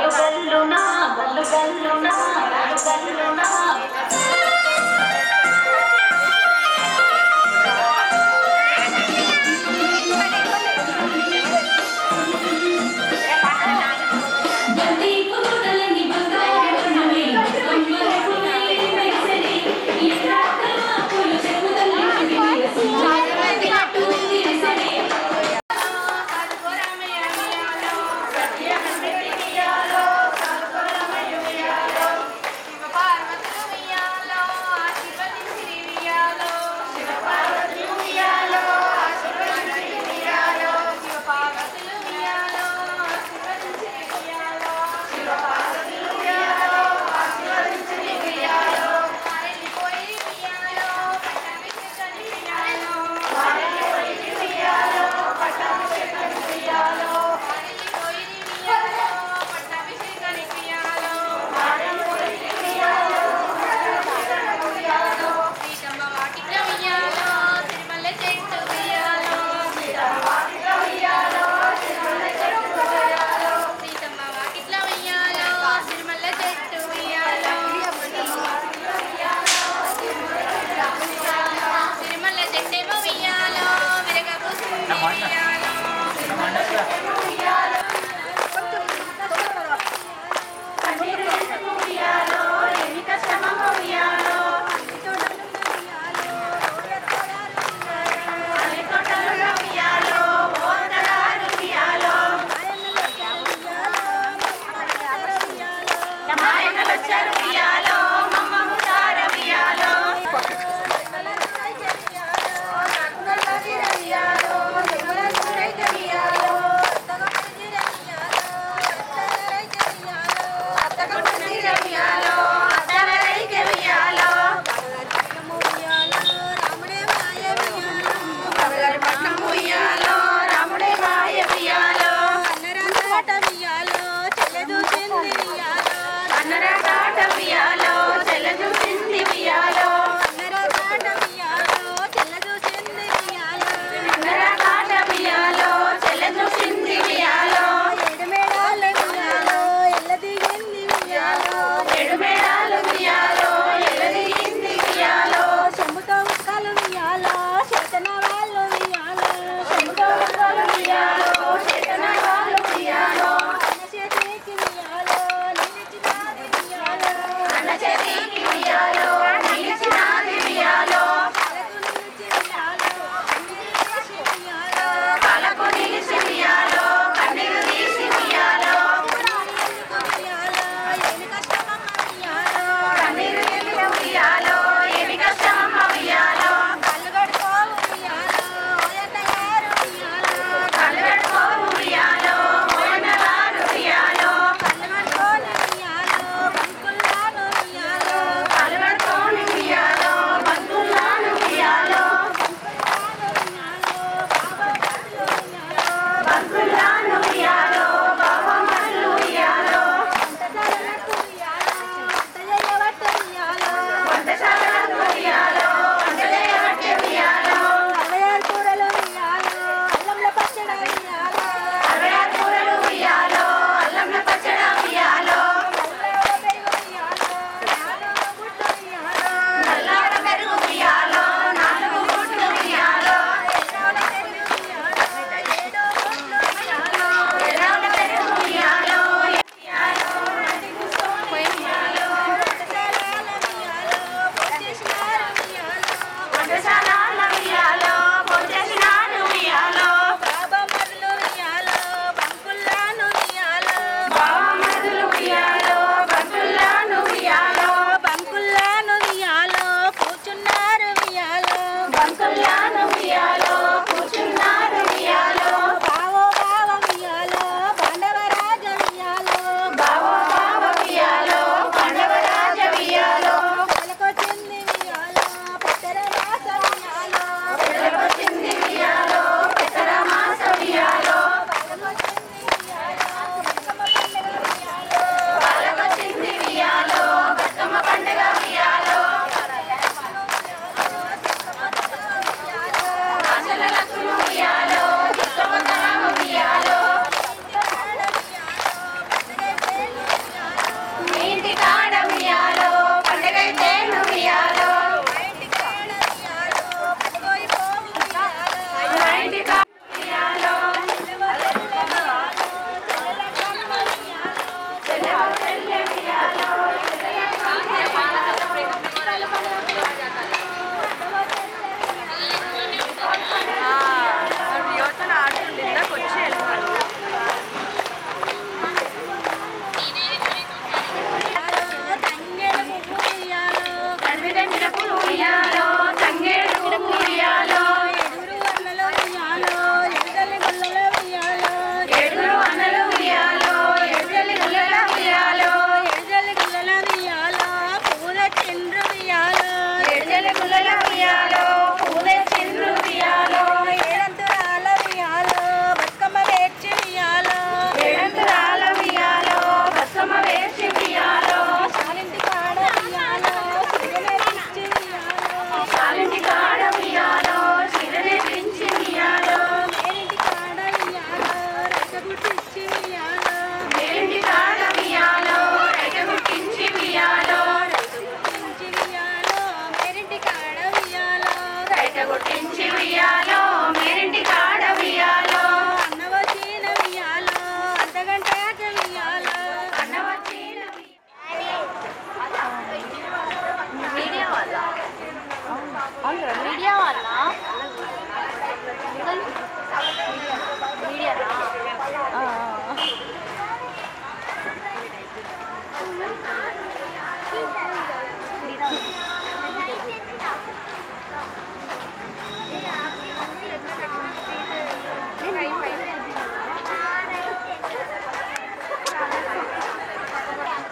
గల్లు గల్లునా గల్లు గల్లునా గల్లు గల్లునా బండి పూడలని బంగారమణమే కమ్మల పువ్వై మెరిసెనే ఈ రాత్రమ పూలు చెప్పుదల్లి విరిసి నాటు విరిసెనే పార్వతులు ఉయ్యాలో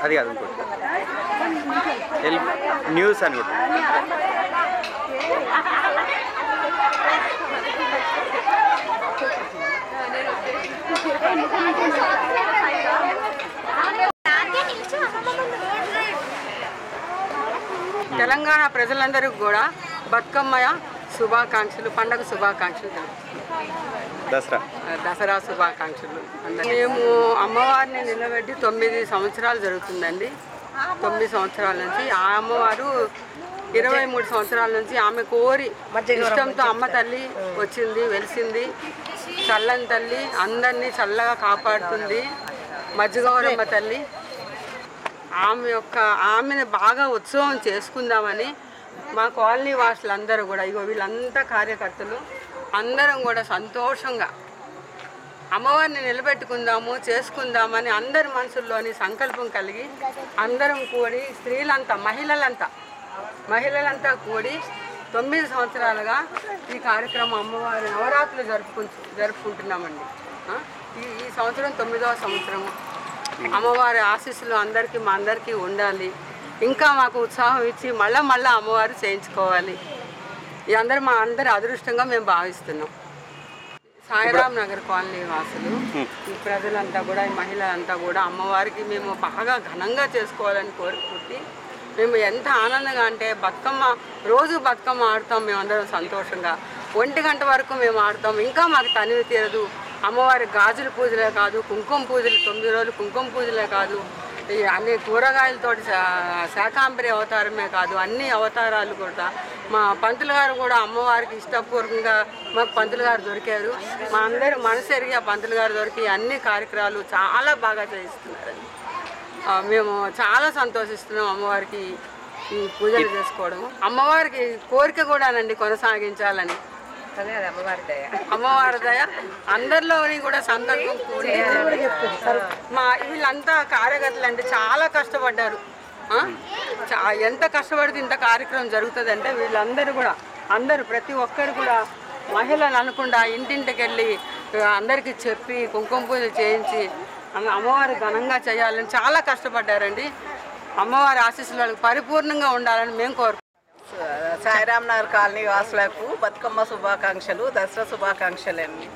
అది కాదు ఇంకోటి ఎల్ న్యూస్ అని కొట్టు తెలంగాణ ప్రజలందరికీ కూడా బతుకమ్మ శుభాకాంక్షలు పండగ శుభాకాంక్షలు తెలుపు. దసరా దసరా శుభాకాంక్షలు అందరికీ. మేము అమ్మవారిని నిలబెట్టి తొమ్మిది సంవత్సరాలు జరుగుతుందండి తొమ్మిది సంవత్సరాల నుంచి ఆ అమ్మవారు ఇరవై మూడు సంవత్సరాల నుంచి ఆమె కోరి ఇష్టంతో అమ్మ తల్లి వచ్చింది వెలిసింది చల్లని తల్లి అందరినీ చల్లగా కాపాడుతుంది మజ్జిగౌరమ్మ తల్లి ఆమె యొక్క ఆమెను బాగా ఉత్సవం చేసుకుందామని మా కాలనీ వాసులందరూ కూడా ఇగో వీళ్ళంతా కార్యకర్తలు అందరం కూడా సంతోషంగా అమ్మవారిని నిలబెట్టుకుందాము చేసుకుందామని అందరి మనసుల్లోని సంకల్పం కలిగి అందరం కూడి స్త్రీలంతా మహిళలంతా మహిళలంతా కూడి తొమ్మిది సంవత్సరాలుగా ఈ కార్యక్రమం అమ్మవారి నవరాత్రులు జరుపుకు జరుపుకుంటున్నామండి ఆ? ఈ ఈ సంవత్సరం తొమ్మిదవ సంవత్సరము అమ్మవారి ఆశీస్సులు అందరికీ మా అందరికీ ఉండాలి ఇంకా మాకు ఉత్సాహం ఇచ్చి మళ్ళా మళ్ళా అమ్మవారు చేయించుకోవాలి ఈ అందరూ మా అందరి అదృష్టంగా మేము భావిస్తున్నాం సాయిరామ్ నగర్ కాలనీ వాసులు ఈ ప్రజలంతా కూడా ఈ మహిళలంతా కూడా అమ్మవారికి మేము బాగా ఘనంగా చేసుకోవాలని కోరుకుంటే మేము ఎంత ఆనందంగా అంటే బతుకమ్మ రోజు బతుకమ్మ ఆడతాం మేమందరం సంతోషంగా ఒంటి గంట వరకు మేము ఆడతాం ఇంకా మాకు తనివి తీరదు అమ్మవారి గాజుల పూజలే కాదు కుంకుమ పూజలు తొమ్మిది రోజులు కుంకుమ పూజలే కాదు ఈ అన్ని కూరగాయలతోటి శా- శాకాంబరి అవతారమే కాదు అన్ని అవతారాలు కూడా మా పంతులు గారు కూడా అమ్మవారికి ఇష్టపూర్వకంగా మాకు పంతులు గారు దొరికారు మా అందరి మనసు ఎరిగి ఆ పంతులు గారు దొరికి అన్ని కార్యక్రమాలు చాలా బాగా చేయిస్తున్నారండి ఆ, మేము చాలా సంతోషిస్తున్నాం అమ్మవారికి ఈ పూజలు చేసుకోవడం అమ్మవారికి కోరిక కూడానండి కొనసాగించాలని అమ్మవారి దయ అందరిలోని కూడా సంకల్పం కూడి మా వీళ్ళంతా కార్యకర్తలు అంటే చాలా కష్టపడ్డారు ఆ? చా- ఎంత కష్టపడితే ఇంత కార్యక్రమం జరుగుతుంది అంటే వీళ్ళందరూ కూడా అందరూ ప్రతి ఒక్కరు కూడా మహిళలు అనకుండా ఇంటింటికి వెళ్ళి ఆ, అందరికీ చెప్పి కుంకుమ పూజ చేయించి అమ్మ- అమ్మవారి ఘనంగా చేయాలని చాలా కష్టపడ్డారండి అమ్మవారి ఆశీస్సులు వాళ్ళకి పరిపూర్ణంగా ఉండాలని మేము కోరుకుంటున్నాం సాయిరామ్ నగర్ కాలనీ వాసులకు బతుకమ్మ శుభాకాంక్షలు దసరా శుభాకాంక్షలు అండి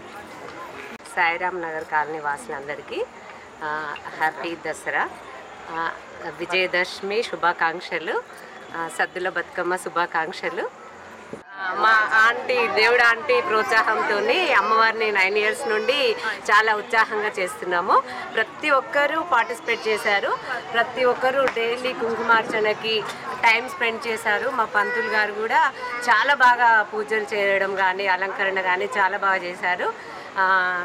సాయిరామ్ నగర్ కాలనీ వాసులందరికీ ఆ, హ్యాపీ దసరా ఆ, విజయదశమి శుభాకాంక్షలు ఆ, సద్దుల బతుకమ్మ శుభాకాంక్షలు ఆ, మా ఆంటీ దేవుడు ఆంటీ ప్రోత్సాహంతో అమ్మవారిని నైన్ ఇయర్స్ నుండి చాలా ఉత్సాహంగా చేస్తున్నాము ప్రతి ఒక్కరూ పార్టిసిపేట్ చేశారు ప్రతి ఒక్కరూ డైలీ కుంకుమార్చనకి టైం స్పెండ్ చేశారు మా పంతులు గారు కూడా చాలా బాగా పూజలు చేయడం కానీ అలంకరణ కానీ చాలా బాగా చేశారు ఆ,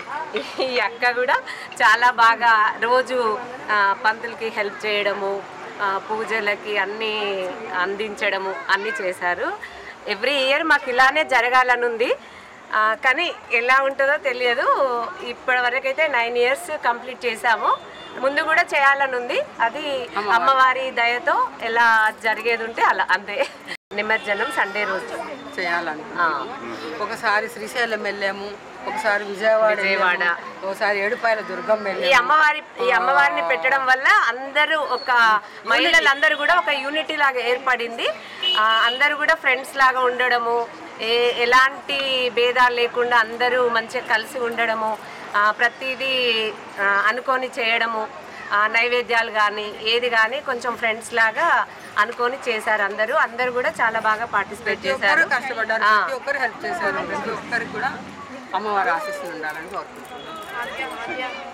ఈ అక్క కూడా చాలా బాగా రోజు ఆ, పంతులకి హెల్ప్ చేయడము ఆ, పూజలకి అన్నీ అందించడము అన్నీ చేశారు ఎవ్రీ ఇయర్ మాకు ఇలానే జరగాలని ఉంది ఆ, కానీ ఎలా ఉంటుందో తెలియదు ఇప్పటి వరకు అయితే నైన్ ఇయర్స్ కంప్లీట్ చేశాము ముందు కూడా చేయాలని ఉంది అది అమ్మవారి దయతో ఎలా జరిగేది ఉంటే అలా అంతే నిమజ్జనం సండే రోజు చేయాలని ఆ. ఒకసారి శ్రీశైలం వెళ్ళాము ఒకసారి విజయవాడ విజయవాడ. వెళ్ళాము, ఒకసారి ఏడుపాయల దుర్గం ఈ వెళ్ళాము అమ్మవారి ఈ అమ్మవారిని పెట్టడం వల్ల అందరూ ఒక మహిళలందరూ కూడా ఒక యూనిటీ లాగా ఏర్పడింది ఆ, అందరూ కూడా ఫ్రెండ్స్ లాగా ఉండడము ఏ ఎలాంటి భేదాలు లేకుండా అందరూ మంచిగా కలిసి ఉండడము ఆ, ప్రతిదీ ఆ, అనుకొని చేయడము ఆ, నైవేద్యాలు కానీ ఏది కానీ కొంచెం ఫ్రెండ్స్ లాగా అనుకొని చేశారు అందరూ అందరూ కూడా చాలా బాగా పార్టిసిపేట్ ప్రతి ఒక్కరు చేశారు కష్టపడ్డారు ఆ. ప్రతి ఒక్కరు హెల్ప్ చేశారు ప్రతి ఒక్కరికి కూడా అమ్మవారి ఆశీస్సులు ఉండాలని కోరుకుంటున్నాను